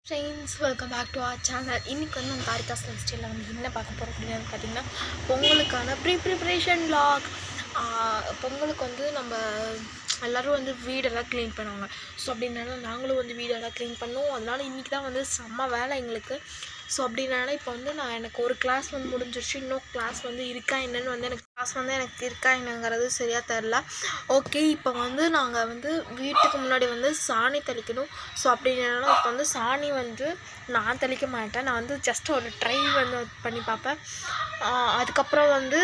friends welcome back to our channel இன்றைக்கி வந்து நம்ம தாரிகா ஸ்டைலில் வந்து என்ன பார்க்க போகிறோம் அப்படின்னு பார்த்தீங்கன்னா பொங்கலுக்கான ப்ரீ ப்ரிப்ரேஷன் லாக் பொங்கலுக்கு வந்து நம்ம எல்லோரும் வந்து வீடெல்லாம் க்ளீன் பண்ணுவாங்க ஸோ அப்படின்னால நாங்களும் வந்து வீடெல்லாம் க்ளீன் பண்ணோம் அதனால இன்றைக்கி தான் வந்து செம்ம வேலை எங்களுக்கு ஸோ அப்படின்னால இப்போ வந்து நான் எனக்கு ஒரு கிளாஸ் வந்து முடிஞ்சிருச்சு இன்னும் கிளாஸ் வந்து இருக்கா என்னன்னு வந்து எனக்கு கிளாஸ் வந்து எனக்கு இருக்கா என்னங்கிறது சரியாக தெரில ஓகே இப்போ வந்து நாங்கள் வந்து வீட்டுக்கு முன்னாடி வந்து சாணி தெளிக்கணும் ஸோ அப்படின்னால இப்போ வந்து சாணி வந்து நான் தெளிக்க மாட்டேன் நான் வந்து ஜஸ்ட் ஒரு ட்ரை வந்து பண்ணி பார்ப்பேன் ஆஹ் அதுக்கப்புறம் வந்து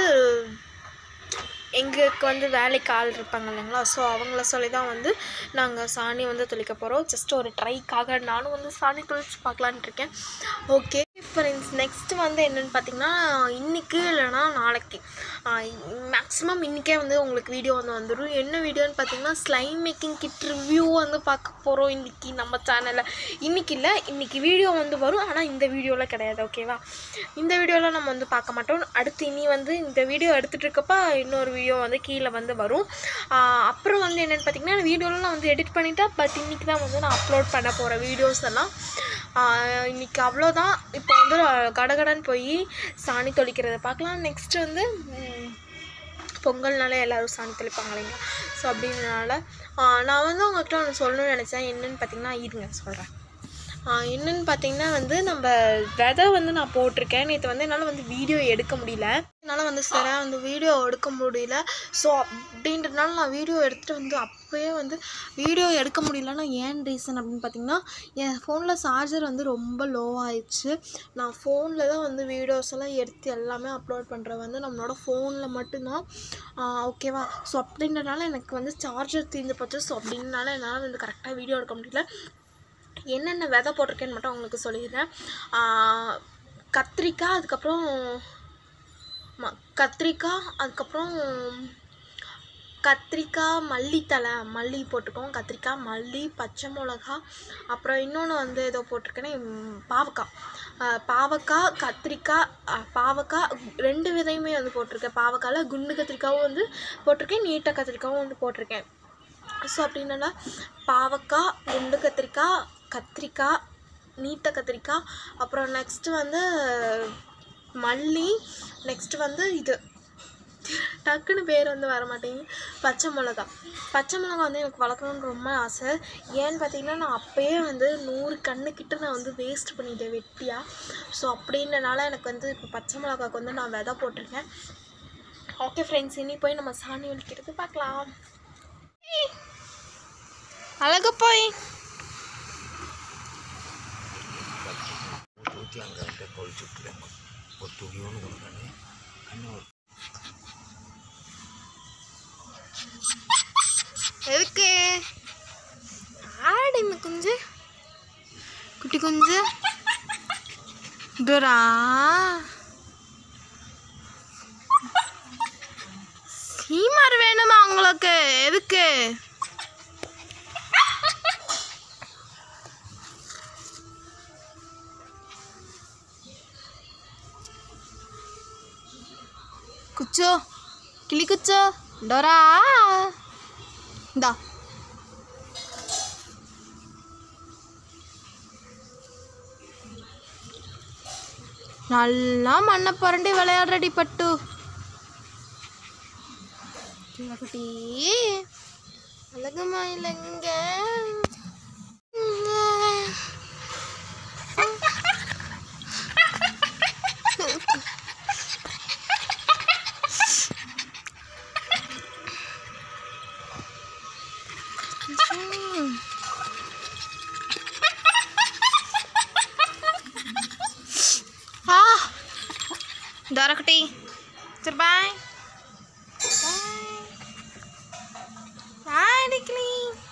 எங்களுக்கு வந்து வேலைக்கு ஆள் இருப்பாங்க இல்லைங்களா ஸோ அவங்கள சொல்லி தான் வந்து நாங்கள் சாணி வந்து தெளிக்க போகிறோம் ஜஸ்ட் ஒரு ட்ரைக்காக நானும் வந்து சாணி தெளிச்சு பார்க்கலான்ட்டு இருக்கேன் ஓகே ஃப்ரெண்ட்ஸ் நெக்ஸ்ட் வந்து என்னென்னு பார்த்தீங்கன்னா இன்றைக்கி இல்லைன்னா நாளைக்கு மேக்ஸிமம் இன்றைக்கே வந்து உங்களுக்கு வீடியோ வந்து வந்துடும் என்ன வீடியோன்னு பார்த்தீங்கன்னா ஸ்லைம் மேக்கிங் கிட் ரிவ்யூ வந்து பார்க்க போகிறோம் இன்றைக்கி நம்ம சேனலில் இன்றைக்கி இல்லை இன்றைக்கி வீடியோ வந்து வரும் ஆனால் இந்த வீடியோவில் கிடையாது ஓகேவா இந்த வீடியோவில் நம்ம வந்து பார்க்க மாட்டோம் அடுத்து இனி வந்து இந்த வீடியோ எடுத்துகிட்டு இருக்கப்ப இன்னொரு வீடியோ வந்து கீழே வந்து வரும் ஆஹ் அப்புறம் வந்து என்னென்னு பார்த்தீங்கன்னா வீடியோலாம் நான் வந்து எடிட் பண்ணிட்டேன் பட் இன்றைக்கி தான் வந்து நான் அப்லோட் பண்ண போகிறேன் வீடியோஸ் எல்லாம் ஆஹ் இன்னைக்கு அவ்வளோதான் இப்போ வந்து கடகடன்னு போய் சாணி தொளிக்கிறத பார்க்கலாம் நெக்ஸ்ட் வந்து ம், பொங்கல்னாலே எல்லோரும் சாணி தெளிப்பாங்க இல்லைங்களா ஸோ அப்படின்றனால ஆஹ் நான் வந்து உங்கள்கிட்ட ஒன்று சொல்லணும்னு நினச்சேன் என்னன்னு பார்த்தீங்கன்னா இருங்க சொல்கிறேன் என்னன்னு பார்த்தீங்கன்னா வந்து நம்ம விதை வந்து நான் போட்டிருக்கேன் நேற்று வந்து என்னால் வந்து வீடியோ எடுக்க முடியல என்னால் வந்து சரியாக வந்து வீடியோ எடுக்க முடியல ஸோ அப்படின்றதுனால நான் வீடியோ எடுத்துகிட்டு வந்து அப்போயே வந்து வீடியோ எடுக்க முடியலன்னா ஏன் ரீசன் அப்படின்னு பார்த்தீங்கன்னா என் ஃபோனில் சார்ஜர் வந்து ரொம்ப லோ ஆயிடுச்சு நான் ஃபோனில் தான் வந்து வீடியோஸ் எல்லாம் எடுத்து எல்லாமே அப்லோட் பண்ணுறது வந்து நம்மளோட ஃபோனில் மட்டும்தான் ஓகேவா ஸோ அப்படின்றனால எனக்கு வந்து சார்ஜர் தீர்ந்து போச்சு ஸோ அப்படின்றனால என்னால் வந்து கரெக்டாக வீடியோ எடுக்க முடியல என்னென்ன விதை போட்டிருக்கேன்னு மட்டும் உங்களுக்கு சொல்லிடுறேன் ஆஹ் கத்திரிக்காய் அதுக்கப்புறம் ம- கத்திரிக்காய் அதுக்கப்புறம் கத்திரிக்காய் மல்லித்தலை மல்லி போட்டிருக்கோம் கத்திரிக்காய் மல்லி பச்சை மிளகா அப்புறம் இன்னொன்று வந்து ஏதோ போட்டிருக்கேனே ம், பாவக்காய் ஆஹ் பாவக்காய் கத்திரிக்காய் ஆஹ் பாவக்காய் ரெண்டு விதையுமே வந்து போட்டிருக்கேன் பாவக்காயில் குண்டு கத்திரிக்காவும் வந்து போட்டிருக்கேன் நீட்ட கத்திரிக்காவும் வந்து போட்டிருக்கேன் ஸோ அப்படின்னா பாவக்காய் குண்டு கத்திரிக்காய் கத்திரிக்காய் நீட்ட கத்திரிக்காய் அப்புறம் நெக்ஸ்ட்டு வந்து மல்லி நெக்ஸ்ட்டு வந்து இது டக்குன்னு பேர் வந்து வர மாட்டேங்குது பச்சை மிளகா பச்சை மிளகா வந்து எனக்கு வளர்க்கணுன்னு ரொம்ப ஆசை ஏன்னு பார்த்தீங்கன்னா நான் அப்போயே வந்து நூறு கண்ணுக்கிட்ட நான் வந்து வேஸ்ட் பண்ணிட்டேன் வெட்டியாக ஸோ அப்படின்றனால எனக்கு வந்து இப்போ பச்சை மிளகாக்கு வந்து நான் விதை போட்டிருக்கேன் ஓகே ஃப்ரெண்ட்ஸ் இனி போய் நம்ம சாணி ஒழிக்கிறது பார்க்கலாம் அழகு போய் ഊറ്റി അങ്ങനെ പൊളിച്ചിട്ടില്ല ഒരു തുണിയോട് കൊടുക്കണേ പിന്നെ ഒരു எதுக்கு ஆடிமை குஞ்சு குட்டி குஞ்சு துரா சீமார் வேணுமா உங்களுக்கு எதுக்கு குச்சோ கிளி குச்சோ டொரா இந்தா நல்லா மண்ணை புரண்டி விளையாடுறடி பட்டு குட்டி அழகுமா இல்லைங்க ஆ தரக்குட்டி சரி பாய் பாய் நிக்கலி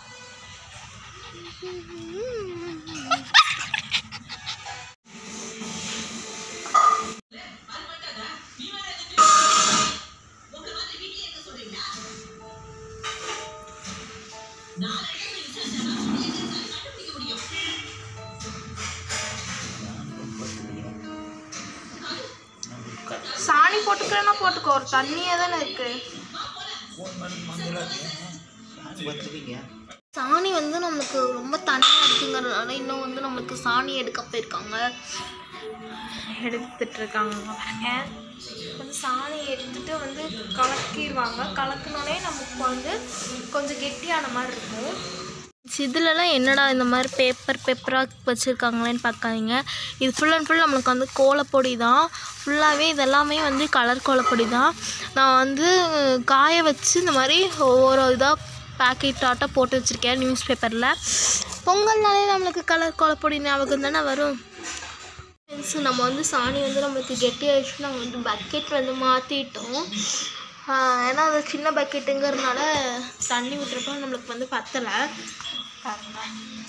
சாணி போட்டுக்கிறேன்னா போட்டுக்கோ ஒரு தண்ணியே தானே இருக்கு ஃபோன் பண்ணி மங்களா சாணி பத்துவீங்க சாணி வந்து நம்மளுக்கு ரொம்ப தனியாக இருக்குங்கிறதுனால இன்னும் வந்து நம்மளுக்கு சாணி எடுக்க போயிருக்காங்க எடுத்துட்டு இருக்காங்க பாருங்க வந்து சாணி எடுத்துட்டு வந்து கலக்கிடுவாங்க கலக்குனோடனே நமக்கு வந்து கொஞ்சம் கெட்டியான மாதிரி இருக்கும் இதுலலாம் என்னடா இந்த மாதிரி பேப்பர் பேப்பராக வச்சுருக்காங்களேன்னு பார்க்காதீங்க இது ஃபுல் அண்ட் ஃபுல் நம்மளுக்கு வந்து கோலப்பொடி தான் ஃபுல்லாகவே இதெல்லாமே வந்து கலர் கோலப்பொடி தான் நான் வந்து காய வச்சு இந்த மாதிரி ஒவ்வொரு இதாக பேக்கெட் ஆட்டாக போட்டு வச்சுருக்கேன் நியூஸ் பேப்பரில் பொங்கல்னாலே நம்மளுக்கு கலர் கோலப்பொடி ஞாபகம் தானே வரும் ஃப்ரெண்ட்ஸ் நம்ம வந்து சாணி வந்து நம்மளுக்கு கெட்டியாகிடுச்சு நாங்கள் வந்து பக்கெட் வந்து மாற்றிட்டோம் ஏன்னா அது சின்ன பக்கெட்டுங்கிறதுனால தண்ணி ஊற்றுறப்ப நம்மளுக்கு வந்து பத்தலை பாருங்க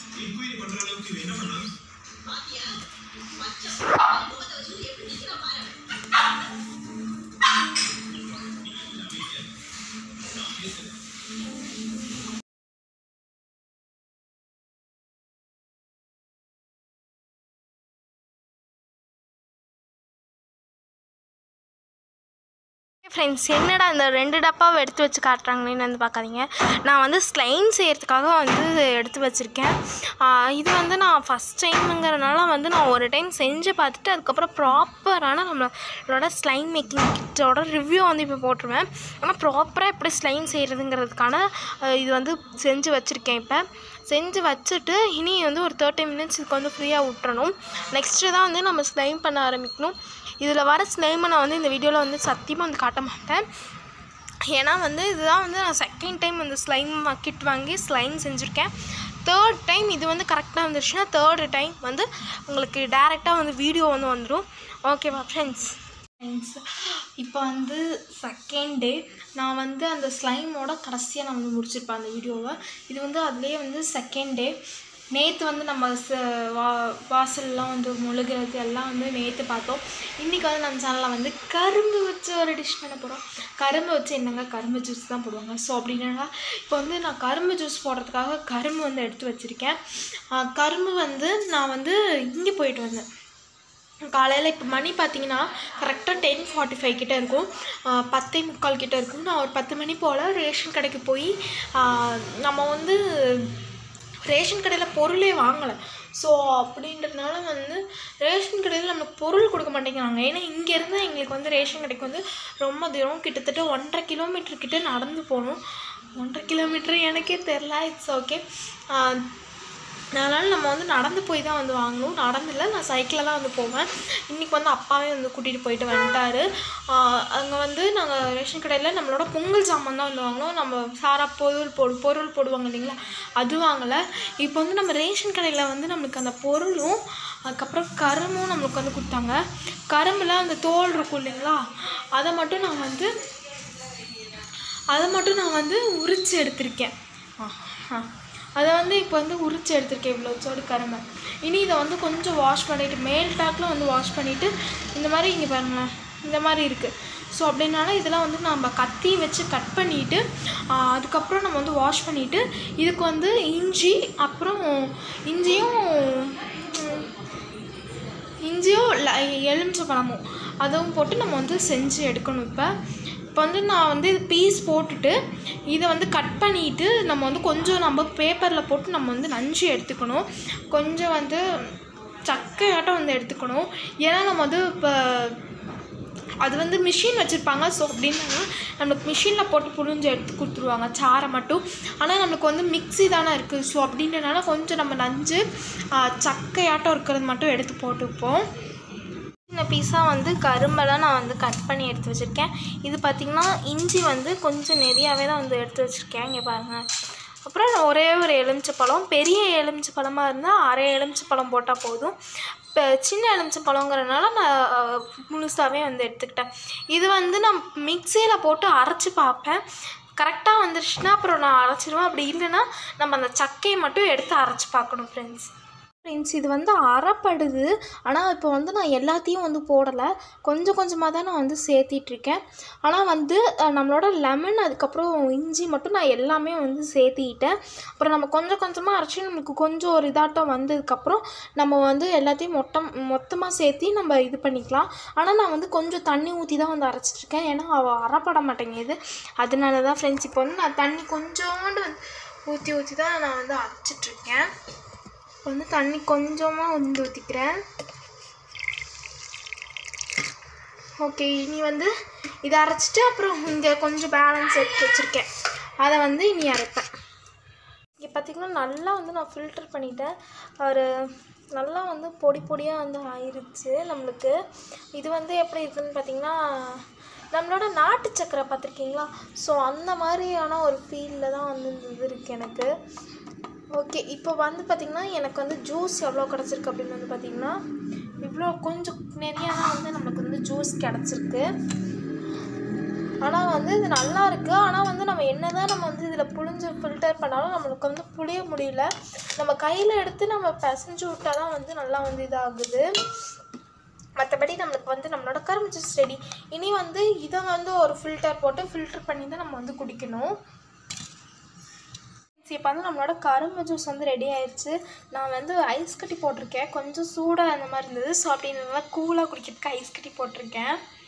ஃப்ரெண்ட்ஸ் என்னடா இந்த ரெண்டு டப்பாவை எடுத்து வச்சு காட்டுறாங்களேன்னு வந்து பார்க்காதீங்க நான் வந்து ஸ்லைம் செய்கிறதுக்காக வந்து எடுத்து வச்சுருக்கேன் ஆஹ் இது வந்து நான் ஃபஸ்ட் டைமுங்கிறனால வந்து நான் ஒரு டைம் செஞ்சு பார்த்துட்டு அதுக்கப்புறம் ப்ராப்பரான நம்மளோட ஸ்லைம் மேக்கிங் கிட்டோட ரிவ்யூ வந்து இப்போ போட்டுருவேன் ஆனால் ப்ராப்பராக எப்படி ஸ்லைம் செய்கிறதுங்கிறதுக்கான ஆஹ் இது வந்து செஞ்சு வச்சுருக்கேன் இப்போ செஞ்சு வச்சுட்டு இனி வந்து ஒரு தேர்ட்டி மினிட்ஸ் இதுக்கு வந்து ஃப்ரீயாக விட்டுறணும் நெக்ஸ்ட்டு தான் வந்து நம்ம ஸ்லைம் பண்ண ஆரம்பிக்கணும் இதில் வர ஸ்லைமை நான் வந்து இந்த வீடியோவில் வந்து சத்தியமாக வந்து காட்ட மாட்டேன் ஏன்னா வந்து இதுதான் வந்து நான் செகண்ட் டைம் வந்து ஸ்லைம் கிட் வாங்கி ஸ்லைம் செஞ்சுருக்கேன் தேர்ட் டைம் இது வந்து கரெக்டாக வந்துருச்சுன்னா தேர்டு டைம் வந்து உங்களுக்கு டேரெக்டாக வந்து வீடியோ வந்து வந்துடும் ஓகேவா ஃப்ரெண்ட்ஸ் ஃப்ரெண்ட்ஸ் இப்போ வந்து செகண்ட் டே நான் வந்து அந்த ஸ்லைமோட கடைசியாக நான் வந்து முடிச்சிருப்பேன் அந்த வீடியோவை இது வந்து அதுலேயே வந்து செகண்ட் டே நேற்று வந்து நம்ம ச வா வாசல்லாம் வந்து முழுகிறது எல்லாம் வந்து நேற்று பார்த்தோம் இன்றைக்கி வந்து நம்ம சேனலில் வந்து கரும்பு வச்சு ஒரு டிஷ் பண்ண போகிறோம் கரும்பு வச்சு என்னங்க கரும்பு ஜூஸ் தான் போடுவாங்க ஸோ அப்படின்னா இப்போ வந்து நான் கரும்பு ஜூஸ் போடுறதுக்காக கரும்பு வந்து எடுத்து வச்சுருக்கேன் ஆஹ் கரும்பு வந்து நான் வந்து இங்கே போயிட்டு வந்தேன் காலையில் இப்போ மணி பார்த்தீங்கன்னா கரெக்டாக டென் ஃபார்ட்டி ஃபைவ் கிட்டே இருக்கும் ஆஹ் பத்தே முக்கால் கிட்டே இருக்கும் நான் ஒரு பத்து மணி போல் ரேஷன் கடைக்கு போய் ஆஹ் நம்ம வந்து ரேஷன் கடையில் பொருளே வாங்கலை ஸோ அப்படின்றதுனால வந்து ரேஷன் கடையில் நம்மளுக்கு பொருள் கொடுக்க மாட்டேங்கிறாங்க ஏன்னா இங்கேருந்து எங்களுக்கு வந்து ரேஷன் கடைக்கு வந்து ரொம்ப தூரம் கிட்டத்தட்ட ஒன்றரை கிலோமீட்டர் கிட்ட நடந்து போகணும் ஒன்றரை கிலோமீட்டர் எனக்கே தெரில இட்ஸ் ஓகே அதனால் நம்ம வந்து நடந்து போய் தான் வந்து வாங்கணும் நடந்தில்ல நான் சைக்கிளில் தான் வந்து போவேன் இன்றைக்கி வந்து அப்பாவே வந்து கூட்டிகிட்டு போயிட்டு வந்துட்டாரு அங்கே வந்து நாங்கள் ரேஷன் கடையில் நம்மளோட பொங்கல் சாமான் தான் வந்து வாங்கினோம் நம்ம சாரா பொருள் போடு பொருள் போடுவாங்க இல்லைங்களா அது வாங்கலை இப்போ வந்து நம்ம ரேஷன் கடையில் வந்து நம்மளுக்கு அந்த பொருளும் அதுக்கப்புறம் கரும்பும் நம்மளுக்கு வந்து கொடுத்தாங்க கரும்பில் அந்த தோல் இருக்கும் இல்லைங்களா அதை மட்டும் நான் வந்து அதை மட்டும் நான் வந்து உரித்து எடுத்திருக்கேன் ஆ ஆ அதை வந்து இப்போ வந்து உரித்து எடுத்திருக்கேன் இவ்வளோ சோடு கரும்பை இனி இதை வந்து கொஞ்சம் வாஷ் பண்ணிவிட்டு மேல் டாக்கில் வந்து வாஷ் பண்ணிவிட்டு இந்த மாதிரி இங்கே பாருங்களேன் இந்த மாதிரி இருக்குது ஸோ அப்படின்னால இதெல்லாம் வந்து நம்ம கத்தி வச்சு கட் பண்ணிவிட்டு அதுக்கப்புறம் நம்ம வந்து வாஷ் பண்ணிவிட்டு இதுக்கு வந்து இஞ்சி அப்புறம் இஞ்சியும் ம், இஞ்சியும் எலுமிச்சை பழமும் அதுவும் போட்டு நம்ம வந்து செஞ்சு எடுக்கணும் இப்போ இப்போ வந்து நான் வந்து இது பீஸ் போட்டுட்டு இதை வந்து கட் பண்ணிட்டு நம்ம வந்து கொஞ்சம் நம்ம பேப்பரில் போட்டு நம்ம வந்து நஞ்சு எடுத்துக்கணும் கொஞ்சம் வந்து சக்கையாட்டம் வந்து எடுத்துக்கணும் ஏன்னா நம்ம வந்து இப்போ அது வந்து மிஷின் வச்சுருப்பாங்க ஸோ அப்படின்னா நம்மளுக்கு மிஷினில் போட்டு புழிஞ்சு எடுத்து கொடுத்துருவாங்க சாரை மட்டும் ஆனால் நம்மளுக்கு வந்து மிக்ஸி தானே இருக்குது ஸோ அப்படின்றனால கொஞ்சம் நம்ம நஞ்சு ஆ, சக்கையாட்டம் இருக்கிறது மட்டும் எடுத்து போட்டுப்போம் சின்ன பீஸாக வந்து கரும்பெல்லாம் நான் வந்து கட் பண்ணி எடுத்து வச்சுருக்கேன் இது பார்த்திங்கன்னா இஞ்சி வந்து கொஞ்சம் நிறையாவே தான் வந்து எடுத்து வச்சுருக்கேன் இங்கே பாருங்கள் அப்புறம் ஒரே ஒரு எலுமிச்சை பழம் பெரிய எலுமிச்சை பழமாக இருந்தால் அரை எலுமிச்சை பழம் போட்டால் போதும் இப்போ சின்ன எலுமிச்சை பழங்கிறனால நான் முழுசாகவே வந்து எடுத்துக்கிட்டேன் இது வந்து நான் மிக்சியில் போட்டு அரைச்சி பார்ப்பேன் கரெக்டாக வந்துருச்சுன்னா அப்புறம் நான் அரைச்சிடுவேன் அப்படி இல்லைன்னா நம்ம அந்த சக்கையை மட்டும் எடுத்து அரைச்சி பார்க்கணும் ஃப்ரெண்ட்ஸ் ஃப்ரெண்ட்ஸ் இது வந்து அறப்படுது ஆனால் இப்போ வந்து நான் எல்லாத்தையும் வந்து போடலை கொஞ்சம் கொஞ்சமாக தான் நான் வந்து சேர்த்திட்ருக்கேன் ஆனால் வந்து அஹ், நம்மளோட லெமன் அதுக்கப்புறம் இஞ்சி மட்டும் நான் எல்லாமே வந்து சேர்த்திக்கிட்டேன் அப்புறம் நம்ம கொஞ்சம் கொஞ்சமாக அரைச்சி நமக்கு கொஞ்சம் ஒரு இதாட்டம் வந்ததுக்கப்புறம் நம்ம வந்து எல்லாத்தையும் மொத்தம் மொத்தமாக சேர்த்தி நம்ம இது பண்ணிக்கலாம் ஆனால் நான் வந்து கொஞ்சம் தண்ணி ஊற்றி தான் வந்து அரைச்சிட்ருக்கேன் ஏன்னா அவள் அறப்பட மாட்டேங்குது அதனால தான் ஃப்ரெண்ட்ஸ் இப்போ வந்து நான் தண்ணி கொஞ்சோண்டு வந்து ஊற்றி ஊற்றி தான் நான் வந்து அரைச்சிட்ருக்கேன் இப்போ வந்து தண்ணி கொஞ்சமாக வந்து ஊற்றிக்கிறேன் ஓகே இனி வந்து இதை அரைச்சிட்டு அப்புறம் இங்கே கொஞ்சம் பேலன்ஸ் எடுத்து வச்சுருக்கேன் அதை வந்து இனி அரைப்பேன் இங்கே பார்த்திங்கன்னா நல்லா வந்து நான் ஃபில்டர் பண்ணிட்டேன் ஒரு நல்லா வந்து பொடி பொடியாக வந்து ஆயிருச்சு நம்மளுக்கு இது வந்து எப்படி இருக்குதுன்னு பார்த்திங்கன்னா நம்மளோட நாட்டு சக்கரை பார்த்துருக்கீங்களா ஸோ அந்த மாதிரியான ஒரு ஃபீலில் தான் வந்து இந்த இது இருக்குது எனக்கு ஓகே இப்போ வந்து பார்த்திங்கன்னா எனக்கு வந்து ஜூஸ் எவ்வளோ கிடச்சிருக்கு அப்படின்னு வந்து பார்த்திங்கன்னா இவ்வளோ கொஞ்சம் நிறையா தான் வந்து நம்மளுக்கு வந்து ஜூஸ் கிடச்சிருக்கு ஆனால் வந்து இது நல்லா இருக்குது ஆனால் வந்து நம்ம என்ன தான் நம்ம வந்து இதில் புழிஞ்சு ஃபில்டர் பண்ணாலும் நம்மளுக்கு வந்து புளிய முடியல நம்ம கையில் எடுத்து நம்ம பிசைஞ்சு விட்டா தான் வந்து நல்லா வந்து இதாகுது மற்றபடி நம்மளுக்கு வந்து நம்மளோட கரும்பு ஜூஸ் ரெடி இனி வந்து இதை வந்து ஒரு ஃபில்டர் போட்டு ஃபில்டர் பண்ணி தான் நம்ம வந்து குடிக்கணும் இப்போ வந்து நம்மளோட கரும்பு ஜூஸ் வந்து ரெடி ஆயிடுச்சு நான் வந்து ஐஸ் கட்டி போட்டிருக்கேன் கொஞ்சம் சூடாக அந்த மாதிரி இருந்தது ஸோ அப்படி நல்லா கூலாக குடிக்கிறதுக்கு ஐஸ் கட்டி போட்டிருக்கேன்